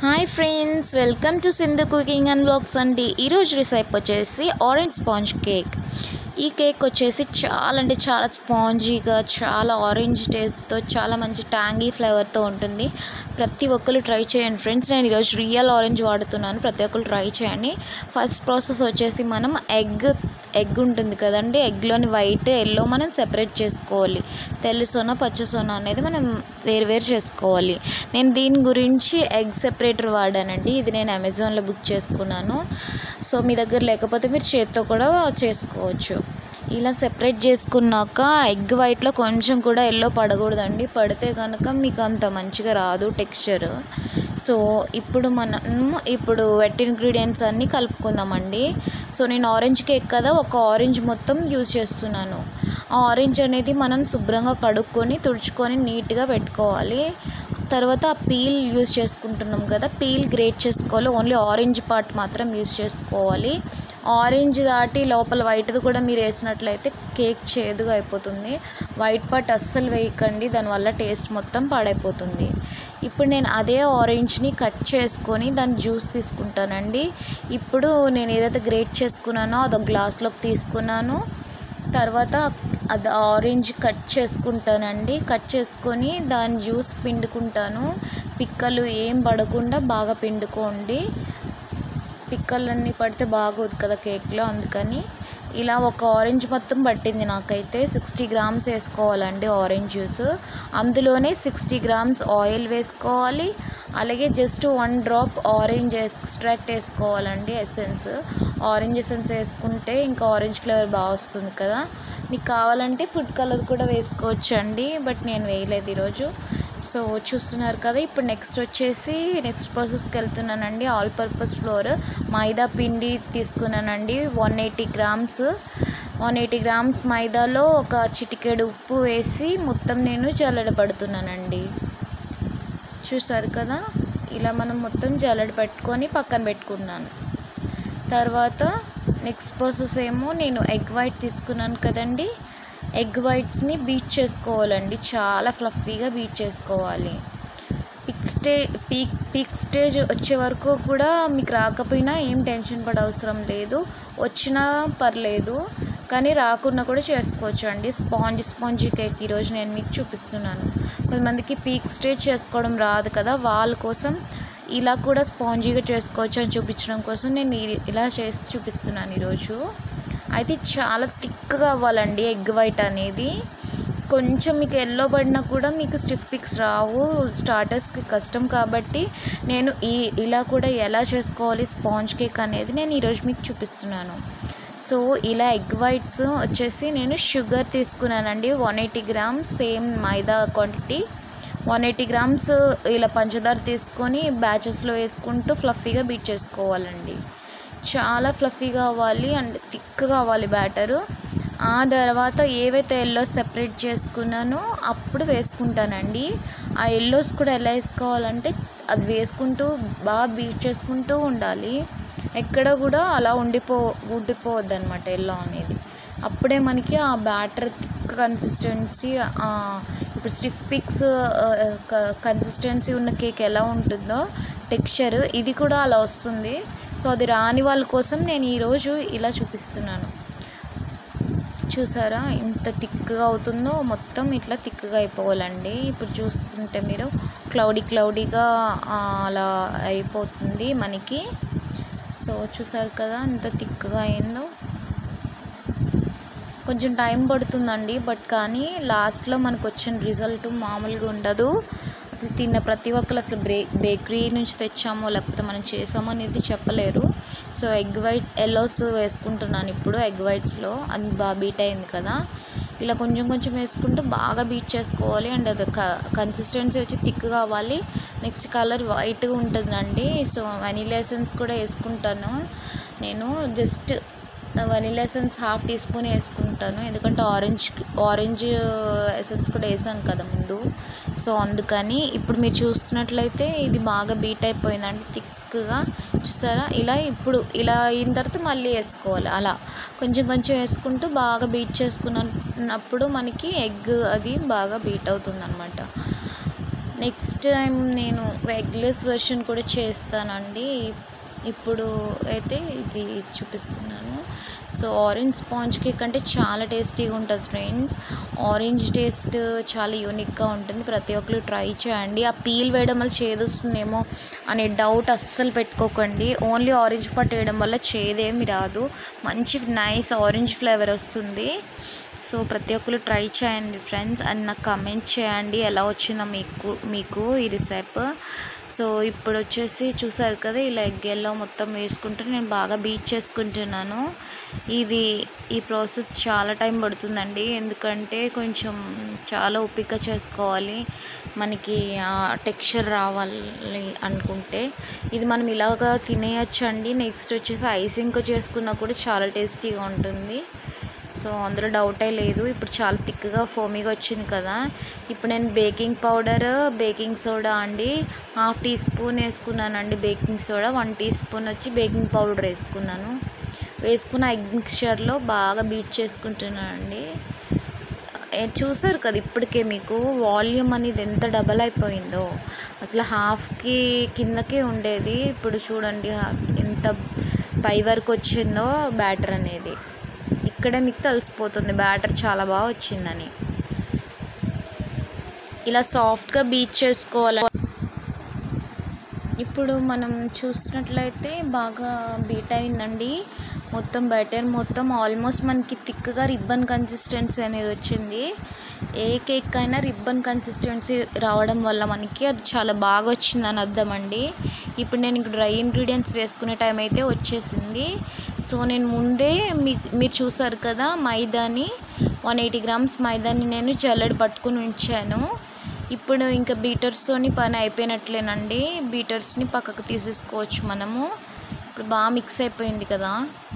hi friends welcome to Sindhu cooking and blogs అండి ఈరోజు recipe వచ్చేసి ఆరెంజ్ స్పాంజ్ కేక్ ఈ కేక్ వచ్చేసి చాలా అంటే చాలా స్పాంజీగా చాలా ఆరెంజ్ టేస్ట్తో చాలా మంచి ట్యాంగీ ఫ్లేవర్తో ఉంటుంది ప్రతి ఒక్కరు ట్రై చేయండి ఫ్రెండ్స్ నేను ఈరోజు రియల్ ఆరెంజ్ వాడుతున్నాను ప్రతి ఒక్కరు ట్రై చేయండి ఫస్ట్ ప్రాసెస్ వచ్చేసి మనం ఎగ్ ఎగ్ ఉంటుంది కదండి ఎగ్లోని వైట్ ఎల్లో మనం సెపరేట్ చేసుకోవాలి తెల్ల సొన పచ్చ సొన అనేది మనం వేరు వేరు చేసుకోవాలి నేను దీని గురించి ఎగ్ సెపరేటర్ వాడానండి ఇది నేను అమెజాన్లో బుక్ చేసుకున్నాను సో మీ దగ్గర లేకపోతే మీరు చేత్తో కూడా చేసుకోవచ్చు ఇలా సెపరేట్ చేసుకున్నాక ఎగ్ వైట్లో కొంచెం కూడా ఎల్లో పడకూడదండి పడితే కనుక మీకు అంత మంచిగా రాదు టెక్స్చర్ సో ఇప్పుడు మనం ఇప్పుడు వెట్ ఇంగ్రీడియంట్స్ అన్నీ కలుపుకుందామండి సో నేను ఆరెంజ్ కేక్ కదా ఒక ఆరెంజ్ మొత్తం యూజ్ చేస్తున్నాను ఆ ఆరెంజ్ అనేది మనం శుభ్రంగా కడుక్కొని తుడుచుకొని నీట్గా పెట్టుకోవాలి తర్వాత ఆ పీల్ యూజ్ చేసుకుంటున్నాం కదా పీల్ గ్రేట్ చేసుకోవాలి ఓన్లీ ఆరెంజ్ పార్ట్ మాత్రం యూజ్ చేసుకోవాలి ఆరెంజ్ దాటి లోపల వైట్ది కూడా మీరు వేసినట్లయితే కేక్ చేదుగా అయిపోతుంది వైట్ పార్ట్ అస్సలు వేయకండి దానివల్ల టేస్ట్ మొత్తం పాడైపోతుంది ఇప్పుడు నేను అదే ఆరెంజ్ని కట్ చేసుకొని దాని జ్యూస్ తీసుకుంటానండి ఇప్పుడు నేను ఏదైతే గ్రేట్ చేసుకున్నానో అది ఒక గ్లాస్లోకి తీసుకున్నాను తర్వాత అది ఆరెంజ్ కట్ చేసుకుంటానండి కట్ చేసుకొని దాని జ్యూస్ పిండుకుంటాను పిక్కలు ఏం పడకుండా బాగా పిండుకోండి పిక్కలన్నీ పడితే బాగోదు కదా కేక్లో అందుకని ఇలా ఒక ఆరెంజ్ మొత్తం పట్టింది నాకైతే సిక్స్టీ గ్రామ్స్ వేసుకోవాలండి ఆరెంజ్ జ్యూస్ అందులోనే సిక్స్టీ గ్రామ్స్ ఆయిల్ వేసుకోవాలి అలాగే just one drop orange extract వేసుకోవాలండి ఎసెన్స్ ఆరెంజ్ ఎసెన్స్ వేసుకుంటే ఇంకా ఆరెంజ్ ఫ్లేవర్ బాగా వస్తుంది కదా మీకు కావాలంటే ఫుడ్ కలర్ కూడా వేసుకోవచ్చు అండి బట్ నేను వేయలేదు ఈరోజు సో చూస్తున్నారు కదా ఇప్పుడు నెక్స్ట్ వచ్చేసి నెక్స్ట్ ప్రాసెస్కి వెళ్తున్నానండి ఆల్ పర్పస్ ఫ్లోర్ మైదా పిండి తీసుకున్నానండి one eighty grams one eighty grams మైదాలో ఒక చిటికెడు ఉప్పు వేసి మొత్తం నేను జల్లెడ పడుతున్నానండి చూసారు కదా ఇలా మనం మొత్తం జల్లెడ పెట్టుకొని పక్కన పెట్టుకున్నాను తర్వాత నెక్స్ట్ ప్రాసెస్ ఏమో నేను ఎగ్ వైట్ తీసుకున్నాను కదండి ఎగ్ వైట్స్ని బీట్ చేసుకోవాలండి చాలా ఫ్లఫీగా బీట్ చేసుకోవాలి pick stay peak peak stage వచ్చే వరకు కూడా మీకు రాకపోయినా ఏం టెన్షన్ పడే అవసరం లేదు వచ్చినా పర్లేదు కానీ రాకుండా కూడా చేసుకోవచ్చు అండి స్పాంజ్ స్పాంజీ కేక్ ఈరోజు నేను మీకు చూపిస్తున్నాను కొంతమందికి పీక్ స్టేజ్ చేసుకోవడం రాదు కదా వాళ్ళ కోసం ఇలా కూడా స్పాంజీగా చేసుకోవచ్చు అని చూపించడం కోసం నేను ఇలా చేసి చూపిస్తున్నాను ఈరోజు అయితే చాలా థిక్గా అవ్వాలండి ఎగ్ వైట్ అనేది కొంచెం మీకు ఎల్లో పడినా కూడా మీకు స్టిఫ్ పిక్స్ రావు స్టార్టర్స్కి కష్టం కాబట్టి నేను ఈ ఇలా కూడా ఎలా చేసుకోవాలి స్పాంజ్ కేక్ అనేది నేను ఈరోజు మీకు చూపిస్తున్నాను సో ఇలా ఎగ్ వైట్స్ వచ్చేసి నేను షుగర్ తీసుకున్నానండి one eighty grams same maida quantity one eighty grams ఇలా పంచదార తీసుకొని బ్యాచెస్లో వేసుకుంటూ ఫ్లఫీగా బీట్ చేసుకోవాలండి చాలా ఫ్లఫీగా అవ్వాలి అండ్ థిక్గా అవ్వాలి బ్యాటరు ఆ తర్వాత ఏవైతే ఎల్లోస్ సెపరేట్ చేసుకున్నానో అప్పుడు వేసుకుంటానండి ఆ ఎల్లోస్ కూడా ఎలా వేసుకోవాలంటే అది వేసుకుంటూ బాగా బీట్ చేసుకుంటూ ఉండాలి ఎక్కడ కూడా అలా ఉండిపో ఉండిపోవద్దు అనమాట ఎల్లో అనేది అప్పుడే మనకి ఆ బ్యాటర్ థిక్ కన్సిస్టెన్సీ ఇప్పుడు స్టిఫ్ పిక్స్ కన్సిస్టెన్సీ ఉన్న కేక్ ఎలా ఉంటుందో టెక్స్చర్ ఇది కూడా అలా వస్తుంది సో అది రాని వాళ్ళ కోసం నేను ఈరోజు ఇలా చూపిస్తున్నాను చూసారా ఇంత థిక్గా అవుతుందో మొత్తం ఇట్లా థిక్గా అయిపోవాలండి ఇప్పుడు చూస్తుంటే మీరు క్లౌడీ క్లౌడీగా అలా అయిపోతుంది మనకి సో చూసారు కదా ఎంత థిక్గా అయిందో కొంచెం టైం పడుతుందండి బట్ కానీ లాస్ట్లో మనకు వచ్చిన రిజల్ట్ మామూలుగా ఉండదు అసలు తిన్న ప్రతి ఒక్కరు అసలు బ్రే బేకరీ నుంచి తెచ్చామో లేకపోతే మనం చేసామో అనేది చెప్పలేరు సో ఎగ్ వైట్ ఎల్లోస్ వేసుకుంటున్నాను ఇప్పుడు ఎగ్ వైట్స్లో అది బాగా బీట్ అయింది కదా ఇలా కొంచెం కొంచెం వేసుకుంటూ బాగా బీట్ చేసుకోవాలి అండ్ అది కన్సిస్టెన్సీ వచ్చి థిక్ కావాలి నెక్స్ట్ కలర్ వైట్గా ఉంటుందండి సో వెనీలా ఎసెన్స్ కూడా వేసుకుంటాను నేను just vanilla essence half teaspoon వేసుకుంటాను ఎందుకంటే ఆరెంజ్ ఆరెంజ్ ఎసెన్స్ కూడా వేసాను కదా ముందు సో అందుకని ఇప్పుడు మీరు చూస్తున్నట్లయితే ఇది బాగా బీట్ అయిపోయిందండి థిక్గా చూసారా ఇలా ఇప్పుడు ఇలా అయిన తర్వాత మళ్ళీ వేసుకోవాలి అలా కొంచెం కొంచెం వేసుకుంటూ బాగా బీట్ చేసుకున్నప్పుడు మనకి ఎగ్ అది బాగా బీట్ అవుతుంది అనమాట నెక్స్ట్ టైం నేను ఎగ్లెస్ వెర్షన్ కూడా చేస్తానండి ఇప్పుడు అయితే ఇది చూపిస్తున్నాను సో ఆరెంజ్ స్పాంజ్ కేక్ అంటే చాలా టేస్టీగా ఉంటుంది ఫ్రెండ్స్ ఆరెంజ్ టేస్ట్ చాలా యూనిక్గా ఉంటుంది ప్రతి ఒక్కరు ట్రై చేయండి ఆ పీల్ వేయడం వల్ల చేదొస్తుందేమో అనే డౌట్ అస్సలు పెట్టుకోకండి ఓన్లీ ఆరెంజ్ పట్టు వేయడం వల్ల చేదేమి రాదు మంచి నైస్ ఆరెంజ్ ఫ్లేవర్ వస్తుంది సో ప్రతి ఒక్కరు ట్రై చేయండి ఫ్రెండ్స్ అండ్ నాకు కమెంట్ చేయండి ఎలా వచ్చిందో మీకు మీకు ఈ రిసెప్ సో ఇప్పుడు వచ్చేసి చూసారు కదా ఇలా ఎగ్ ఎల్లో మొత్తం వేసుకుంటూ నేను బాగా బీట్ చేసుకుంటున్నాను ఇది ఈ ప్రాసెస్ చాలా టైం పడుతుందండి ఎందుకంటే కొంచెం చాలా ఓపిక చేసుకోవాలి మనకి టెక్స్చర్ రావాలి అనుకుంటే ఇది మనం ఇలాగా తినేయచ్చు అండి నెక్స్ట్ వచ్చేసి ఐసింగ్ చేసుకున్నా కూడా చాలా టేస్టీగా ఉంటుంది సో అందులో డౌటే లేదు ఇప్పుడు చాలా థిక్గా ఫోమీగా వచ్చింది కదా ఇప్పుడు నేను బేకింగ్ పౌడర్ బేకింగ్ సోడా అండి హాఫ్ టీ స్పూన్ వేసుకున్నానండి baking soda one teaspoon వచ్చి బేకింగ్ పౌడర్ వేసుకున్నాను వేసుకున్న ఎగ్ మిక్చర్లో బాగా బీట్ చేసుకుంటున్నానండి ఏ- చూసారు కదా ఇప్పటికే మీకు వాల్యూమ్ అనేది ఎంత డబల్ అయిపోయిందో అసలు హాఫ్కి కిందకే ఉండేది ఇప్పుడు చూడండి హా- ఎంత పై వరకు వచ్చిందో బ్యాటర్ అనేది ఇక్కడే మీకు తెలిసిపోతుంది బ్యాటర్ చాలా బాగా వచ్చిందని ఇలా సాఫ్ట్గా బీట్ చేసుకోవాలి ఇప్పుడు మనం చూసినట్లయితే బాగా బీట్ అయిందండి మొత్తం బ్యాటర్ మొత్తం ఆల్మోస్ట్ మనకి థిక్గా రిబ్బన్ కన్సిస్టెన్సీ అనేది వచ్చింది ఏ కేక్ అయినా రిబ్బన్ కన్సిస్టెన్సీ రావడం వల్ల మనకి అది చాలా బాగా వచ్చిందని అర్థం అండి ఇప్పుడు నేను ఇక్కడ డ్రై ఇంగ్రీడియంట్స్ వేసుకునే టైం అయితే వచ్చేసింది సో నేను ముందే మీ మీరు చూసారు కదా మైదాని వన్ ఎయిటీ గ్రామ్స్ మైదాని నేను జల్లెడ పట్టుకుని ఉంచాను ఇప్పుడు ఇంకా బీటర్స్తోని పని అయిపోయినట్లేనండి బీటర్స్ని పక్కకు తీసేసుకోవచ్చు మనము ఇప్పుడు బాగా మిక్స్ అయిపోయింది కదా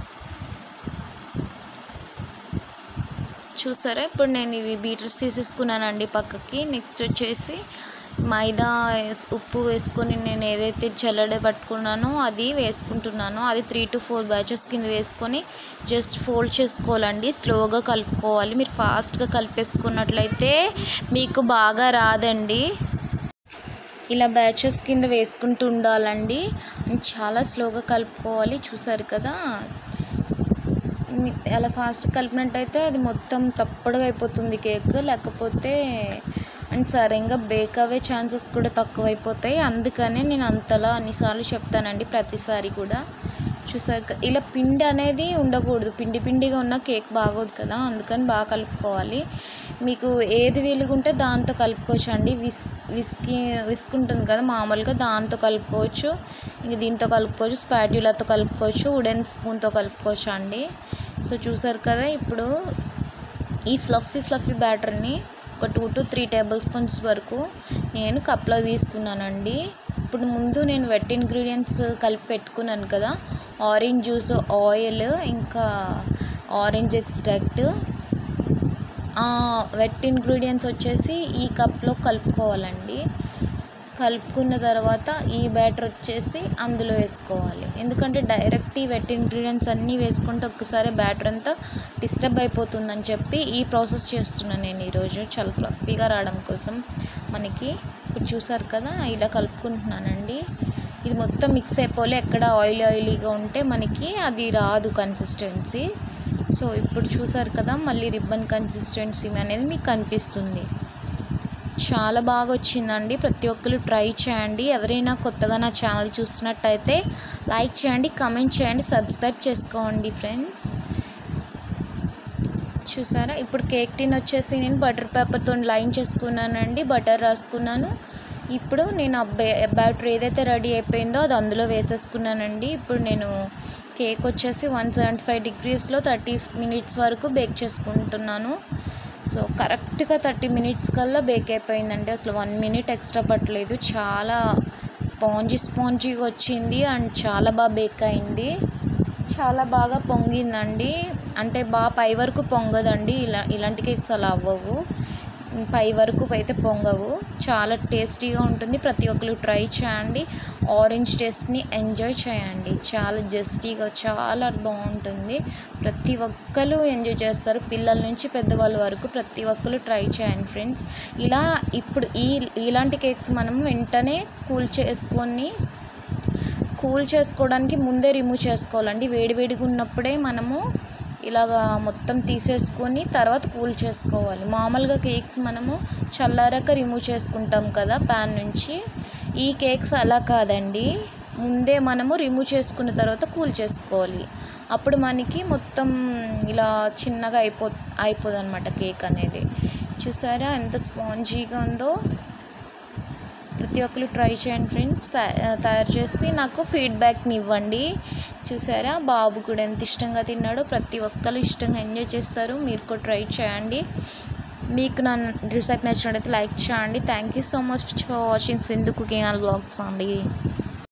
చూసారా ఇప్పుడు నేను ఇవి బీటర్స్ తీసేసుకున్నానండి పక్కకి నెక్స్ట్ వచ్చేసి మైదా వేస్- ఉప్పు వేసుకొని నేను ఏదైతే చల్లడ పట్టుకున్నానో అది వేసుకుంటున్నాను అది త్రీ టు ఫోర్ బ్యాచెస్ కింద వేసుకొని జస్ట్ ఫోల్డ్ చేసుకోవాలండి స్లోగా కలుపుకోవాలి మీరు ఫాస్ట్గా కలిపేసుకున్నట్లయితే మీకు బాగా రాదండి ఇలా బ్యాచెస్ కింద వేసుకుంటూ ఉండాలండి చాలా స్లోగా కలుపుకోవాలి చూసారు కదా ఇన్ని- అలా ఫాస్ట్ కలిపినట్టయితే అది మొత్తం తప్పడుగా అయిపోతుంది కేక్ లేకపోతే అండ్ సరిగ్గా బేక్ అవ్వే ఛాన్సెస్ కూడా తక్కువైపోతాయి అందుకనే నేను అంతలా అన్నిసార్లు చెప్తానండి ప్రతిసారి కూడా చూసారు క- ఇలా పిండి అనేది ఉండకూడదు పిండి పిండిగా ఉన్న కేక్ బాగోదు కదా అందుకని బాగా కలుపుకోవాలి మీకు ఏది వీలుగుంటే దాంతో కలుపుకోవచ్చు అండి విస్ విస్కి విస్క్ ఉంటుంది కదా మామూలుగా దాంతో కలుపుకోవచ్చు ఇంక దీంతో కలుపుకోవచ్చు స్పాట్యులాతో కలుపుకోవచ్చు వుడెన్ స్పూన్తో కలుపుకోవచ్చు అండి సో చూసారు కదా ఇప్పుడు ఈ ఫ్లఫీ ఫ్లఫీ బ్యాటర్ని ఒక two to three tablespoons వరకు నేను కప్లో తీసుకున్నానండి ఇప్పుడు ముందు నేను వెట్ ఇంగ్రీడియంట్స్ కలిపి పెట్టుకున్నాను కదా ఆరెంజ్ జ్యూస్ ఆయిల్ ఇంకా ఆరెంజ్ ఎక్స్ట్రాక్ట్ వెట్ ఇంగ్రీడియంట్స్ వచ్చేసి ఈ కప్లో కలుపుకోవాలండి కలుపుకున్న తర్వాత ఈ బ్యాటర్ వచ్చేసి అందులో వేసుకోవాలి ఎందుకంటే డైరెక్ట్ ఈ వెట్ ఇంగ్రీడియంట్స్ అన్నీ వేసుకుంటే ఒక్కసారి బ్యాటర్ అంతా డిస్టర్బ్ అయిపోతుందని చెప్పి ఈ ప్రాసెస్ చేస్తున్నాను నేను ఈరోజు చాలా ఫ్లఫీగా రావడం కోసం మనకి ఇప్పుడు చూసారు కదా ఇలా కలుపుకుంటున్నానండి ఇది మొత్తం మిక్స్ అయిపోలే ఎక్కడ ఆయిల్ ఆయిలీగా ఉంటే మనకి అది రాదు కన్సిస్టెన్సీ సో ఇప్పుడు చూసారు కదా మళ్ళీ రిబ్బన్ కన్సిస్టెన్సీ అనేది మీకు కనిపిస్తుంది చాలా బాగా వచ్చిందండి ప్రతి ఒక్కరు ట్రై చేయండి ఎవరైనా కొత్తగా నా ఛానల్ చూస్తున్నట్టయితే లైక్ చేయండి కమెంట్ చేయండి సబ్స్క్రైబ్ చేసుకోండి ఫ్రెండ్స్ చూసారా ఇప్పుడు కేక్ టిన్ వచ్చేసి నేను బటర్ పేపర్తో లైన్ చేసుకున్నానండి బటర్ రాసుకున్నాను ఇప్పుడు నేను ఆ బే బ్యాటర్ ఏదైతే రెడీ అయిపోయిందో అది అందులో వేసేసుకున్నానండి ఇప్పుడు నేను కేక్ వచ్చేసి వన్ సెవెంటీ ఫైవ్ డిగ్రీస్లో థర్టీ మినిట్స్ వరకు బేక్ చేసుకుంటున్నాను సో కరెక్ట్గా థర్టీ మినిట్స్ కల్లా బేక్ అయిపోయిందండి అసలు వన్ మినిట్ ఎక్స్ట్రా పట్టలేదు చాలా స్పాంజీ స్పాంజీగా వచ్చింది అండ్ చాలా బాగా బేక్ అయింది చాలా బాగా పొంగిందండి అంటే బాగా పై వరకు పొంగదండి ఇలా ఇలాంటి కేక్స్ అలా అవ్వవు పై వరకు అయితే పొంగవు చాలా టేస్టీగా ఉంటుంది ప్రతి ఒక్కరు ట్రై చేయండి ఆరెంజ్ టేస్ట్ని ఎంజాయ్ చేయండి చాలా జస్టీగా చాలా బాగుంటుంది ప్రతి ఒక్కరు ఎంజాయ్ చేస్తారు పిల్లల నుంచి పెద్దవాళ్ళ వరకు ప్రతి ఒక్కరు ట్రై చేయండి ఫ్రెండ్స్ ఇలా ఇప్పుడు ఈ ఇలాంటి కేక్స్ మనం వెంటనే కూల్ చేసుకొని కూల్ చేసుకోవడానికి ముందే రిమూవ్ చేసుకోవాలండి వేడివేడిగా ఉన్నప్పుడే మనము ఇలాగా మొత్తం తీసేసుకొని తర్వాత కూల్ చేసుకోవాలి మామూలుగా కేక్స్ మనము చల్లారాక రిమూవ్ చేసుకుంటాం కదా ప్యాన్ నుంచి ఈ కేక్స్ అలా కాదండి ముందే మనము రిమూవ్ చేసుకున్న తర్వాత కూల్ చేసుకోవాలి అప్పుడు మనకి మొత్తం ఇలా చిన్నగా అయిపో అయిపోదు అనమాట కేక్ అనేది చూసారా ఎంత స్పాంజీగా ఉందో ప్రతి ఒక్కరు ట్రై చేయండి ఫ్రెండ్స్ తయారు చేసి నాకు ఫీడ్బ్యాక్ని ఇవ్వండి చూసారా బాబు కూడా ఎంత ఇష్టంగా తిన్నాడో ప్రతి ఒక్కరు ఇష్టంగా ఎంజాయ్ చేస్తారు మీరు కూడా ట్రై చేయండి మీకు నా రిసెప్ట్ నచ్చినట్టయితే లైక్ చేయండి thank you so much for watching Sindhu cooking and blogs అండి